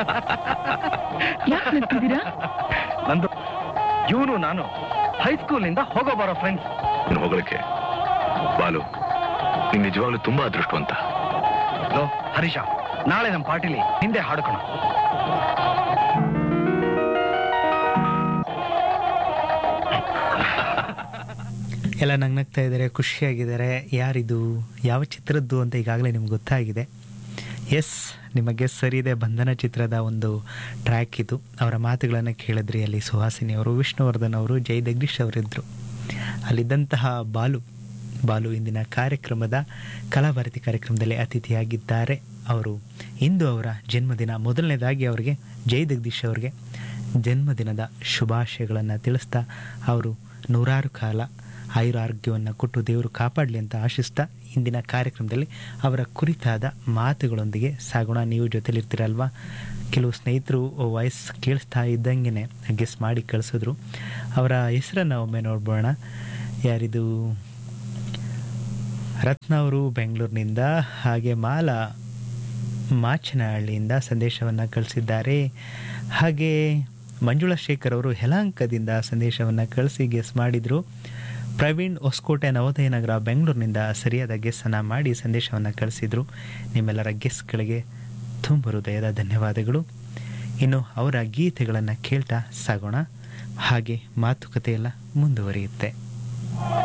ಯಾಕೆ ನಗ್ತಿದ್ದೀರಾ ನಂದು ಇವನು ನಾನು ಹೈಸ್ಕೂಲಿಂದ ಹೋಗೋ ಬರೋ ಫ್ರೆಂಡ್ಸ್ ನೀನು ಹೋಗಲಿಕ್ಕೆ ಬಾಲು ನೀನ್ ನಿಜವಾಗ್ಲೂ ತುಂಬಾ ಅದೃಷ್ಟವಂತ ಲೋ ಹರೀಶ ನಾಳೆ ನಮ್ಮ ಪಾರ್ಟಿಲಿ ಹಿಂದೆ ಹಾಡ್ಕೋಣ ಎಲ್ಲ ನಗ್ನಗ್ತಾ ಇದ್ದಾರೆ ಖುಷಿಯಾಗಿದ್ದಾರೆ ಯಾರಿದು ಯಾವ ಚಿತ್ರದ್ದು ಅಂತ ಈಗಾಗಲೇ ನಿಮ್ಗೆ ಗೊತ್ತಾಗಿದೆ ಎಸ್ ನಿಮಗೆ ಸರಿದೆ ಬಂಧನ ಚಿತ್ರದ ಒಂದು ಟ್ರ್ಯಾಕ್ ಇದು ಅವರ ಮಾತುಗಳನ್ನು ಕೇಳಿದ್ರಿ ಅಲ್ಲಿ ಸುಹಾಸಿನಿ ಅವರು ವಿಷ್ಣುವರ್ಧನ್ ಅವರು ಜೈ ಜಗದೀಶ್ ಅವರಿದ್ದರು ಅಲ್ಲಿದ್ದಂತಹ ಬಾಲು ಬಾಲು ಇಂದಿನ ಕಾರ್ಯಕ್ರಮದ ಕಲಾಭಾರತಿ ಕಾರ್ಯಕ್ರಮದಲ್ಲಿ ಅತಿಥಿಯಾಗಿದ್ದಾರೆ ಅವರು ಇಂದು ಅವರ ಜನ್ಮದಿನ ಮೊದಲನೇದಾಗಿ ಅವರಿಗೆ ಜೈ ಜಗದೀಶ್ ಅವರಿಗೆ ಜನ್ಮದಿನದ ಶುಭಾಶಯಗಳನ್ನು ತಿಳಿಸ್ತಾ ಅವರು ನೂರಾರು ಕಾಲ ಆಯುರಾರೋಗ್ಯವನ್ನು ಕೊಟ್ಟು ದೇವರು ಕಾಪಾಡಲಿ ಅಂತ ಆಶಿಸ್ತಾ ಇಂದಿನ ಕಾರ್ಯಕ್ರಮದಲ್ಲಿ ಅವರ ಕುರಿತಾದ ಮಾತುಗಳೊಂದಿಗೆ ಸಾಗೋಣ ನೀವು ಜೊತೆಲಿರ್ತೀರಲ್ವಾ ಕೆಲವು ಸ್ನೇಹಿತರು ವಾಯ್ಸ್ ಕೇಳಿಸ್ತಾ ಇದ್ದಂಗೆ ಗೆಸ್ ಮಾಡಿ ಕಳಿಸಿದ್ರು ಅವರ ಹೆಸರನ್ನು ಒಮ್ಮೆ ನೋಡ್ಬೋಣ ಯಾರಿದು ರತ್ನ ಅವರು ಬೆಂಗಳೂರಿನಿಂದ ಹಾಗೆ ಮಾಲಾ ಮಾಚನಹಳ್ಳಿಯಿಂದ ಸಂದೇಶವನ್ನು ಕಳಿಸಿದ್ದಾರೆ ಹಾಗೆ ಮಂಜುಳಾ ಶೇಖರ್ ಅವರು ಯಲಹಂಕದಿಂದ ಸಂದೇಶವನ್ನು ಕಳಿಸಿ ಗೆಸ್ ಮಾಡಿದರು ಪ್ರವೀಣ್ ಹೊಸಕೋಟೆ ನವೋದಯ ನಗರ ಬೆಂಗಳೂರಿನಿಂದ ಸರಿಯಾದ ಗೆಸ್ಸನ್ನು ಮಾಡಿ ಸಂದೇಶವನ್ನು ಕಳಿಸಿದರು ನಿಮ್ಮೆಲ್ಲರ ಗೆಸ್ಗಳಿಗೆ ತುಂಬ ಹೃದಯದ ಧನ್ಯವಾದಗಳು ಇನ್ನು ಅವರ ಗೀತೆಗಳನ್ನು ಕೇಳ್ತಾ ಸಾಗೋಣ ಹಾಗೆ ಮಾತುಕತೆ ಎಲ್ಲ ಮುಂದುವರಿಯುತ್ತೆ